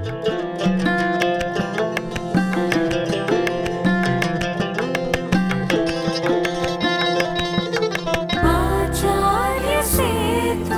आचार्य सेतु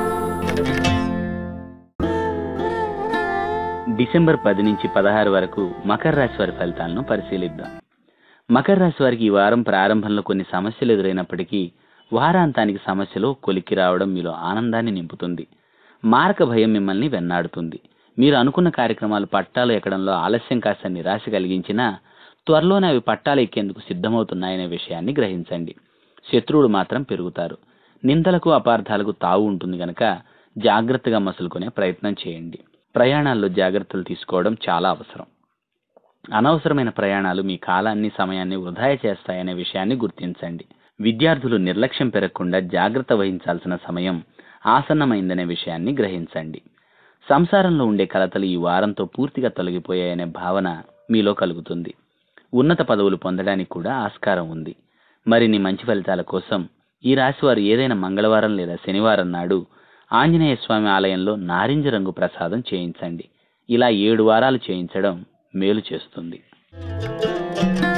December పది నుంచి పదహారు వరకు మకర రాశి వారి ఫలితాలను పరిశీలిద్దాం మకర రాశి వారికి ఈ వారం ప్రారంభంలో కొన్ని సమస్యలు ఎదురైనప్పటికీ వారాంతానికి సమస్యలు కొలిక్కి రావడం మీలో ఆనందాన్ని నింపుతుంది మారక భయం మిమ్మల్ని వెన్నాడుతుంది మీరు అనుకున్న కార్యక్రమాలు పట్టాలు ఎక్కడంలో ఆలస్యం కాస్త నిరాశ కలిగించినా త్వరలోనే అవి పట్టాలు ఎక్కేందుకు సిద్ధమవుతున్నాయనే విషయాన్ని గ్రహించండి శత్రువులు మాత్రం పెరుగుతారు నిందలకు అపార్థాలకు తావు ఉంటుంది గనక జాగ్రత్తగా మసులుకునే ప్రయత్నం చేయండి ప్రయాణాల్లో జాగ్రత్తలు తీసుకోవడం చాలా అవసరం అనవసరమైన ప్రయాణాలు మీ కాలాన్ని సమయాన్ని వృధా చేస్తాయనే విషయాన్ని గుర్తించండి విద్యార్థులు నిర్లక్ష్యం పెరగకుండా జాగ్రత్త వహించాల్సిన సమయం ఆసన్నమైందనే విషయాన్ని గ్రహించండి సంసారంలో ఉండే కలతలు ఈ వారంతో పూర్తిగా తొలగిపోయాయనే భావన మీలో కలుగుతుంది ఉన్నత పదవులు పొందడానికి కూడా ఆస్కారం ఉంది మరిన్ని మంచి ఫలితాల కోసం ఈ రాశివారు ఏదైనా మంగళవారం లేదా శనివారం నాడు ఆంజనేయ స్వామి ఆలయంలో నారింజ రంగు ప్రసాదం చేయించండి ఇలా ఏడు వారాలు చేయించడం మేలు చేస్తుంది